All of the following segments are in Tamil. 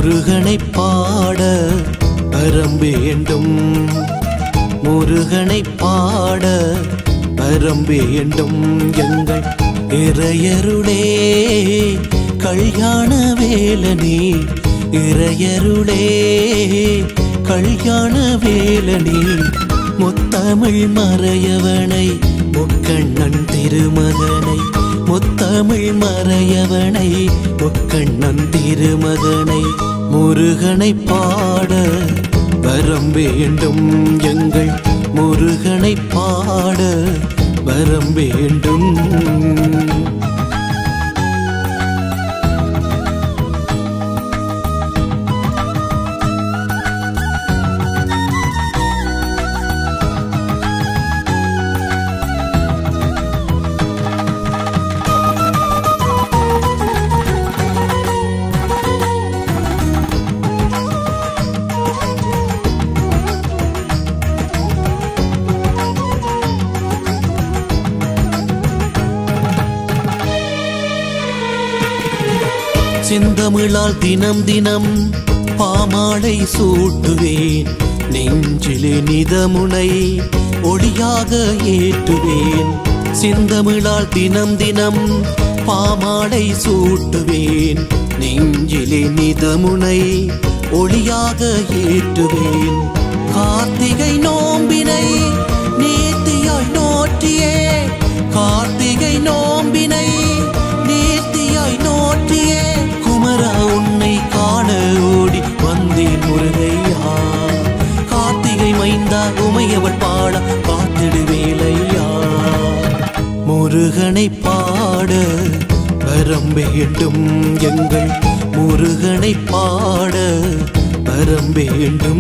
முருகனை பாட வரம் வேண்டும் முருகனை பாட வரம் வேண்டும் எங்கள் இறையருளே கல்யாண வேலனே இறையருளே கல்யாண வேலனே முத்தமிழ் மறையவனை முக்கண்ணன் திருமகனை முத்தமிழ் மறையவனை முக்கண்ணன் திருமகனை முருகனை பாட வரம் வேண்டும் எங்கள் முருகனை பாட வரம் வேண்டும் செந்தமிழால் தினம் தினம் பாமாலை சூட்டுவேன் நெஞ்சிலே நிதமுனை ஒளியாக ஏற்றுவேன் செந்தமிழால் தினம் தினம் பாமாலை சூட்டுவேன் நெஞ்சிலே நிதமுனை ஒளியாக ஏற்றுவேன் கார்த்திகை நோம்பினை நேர்த்தியாய் நோற்றியே கார்த்திகை நோம்பினை நேர்த்தியாய் நோற்றியே குமரா உன்னை காண ஓடி வந்தேன் முருகையா கார்த்திகை மைந்தா உமையவள் பாட பார்த்திடுவேலையா முருகனை பாட வரம் வேண்டும் எங்கள் முருகனை பாட வரம் வேண்டும்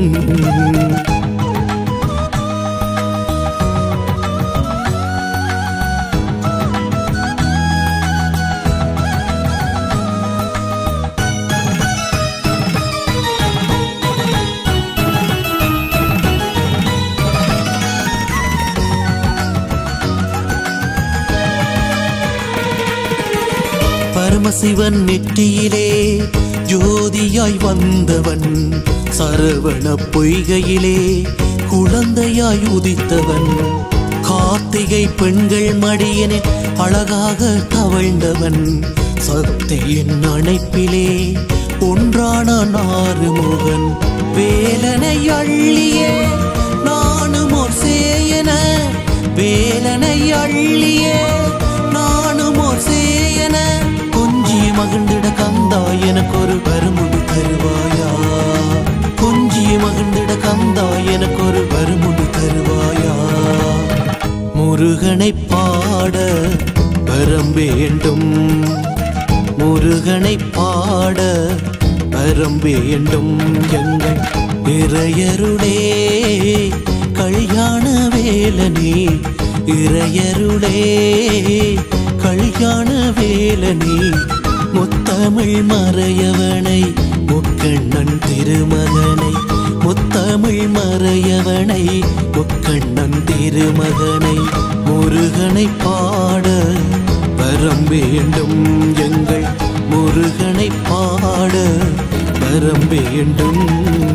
பரமசிவன் நெற்றியிலே ஜோதியாய் வந்தவன் சரவண பொய்கையிலே குழந்தையாய் உதித்தவன் கார்த்திகை பெண்கள் மடியனே அழகாக தவழ்ந்தவன் சக்தியின் அணைப்பிலே ஒன்றான நாறுமுகன் வேலனை அள்ளியே நானும் ஓர் சேயன வேலனை அள்ளியே நானும் ஓர் சேயன கொஞ்சி மகிழ்ந்திட கந்தா எனக்கு ஒரு வருமுடி தருவாயா கொஞ்சி மகிழ்ந்திட கந்தா எனக்கு ஒரு வருமுடி தருவாயா முருகனை பாட வரம் வேண்டும் முருகனை பாட வரம் வேண்டும் எங்கள் இறையருளே கல்யாண வேலனே இறையருளே கல்யாண வேலனே முத்தமிழ் மறையவனை முக்கண்ணன் திருமகனை முத்தமிழ் மறையவனை முக்கண்ணன் திருமகனை முருகனை பாட வரம் வேண்டும் எங்கள் முருகனை பாட வரம் வேண்டும்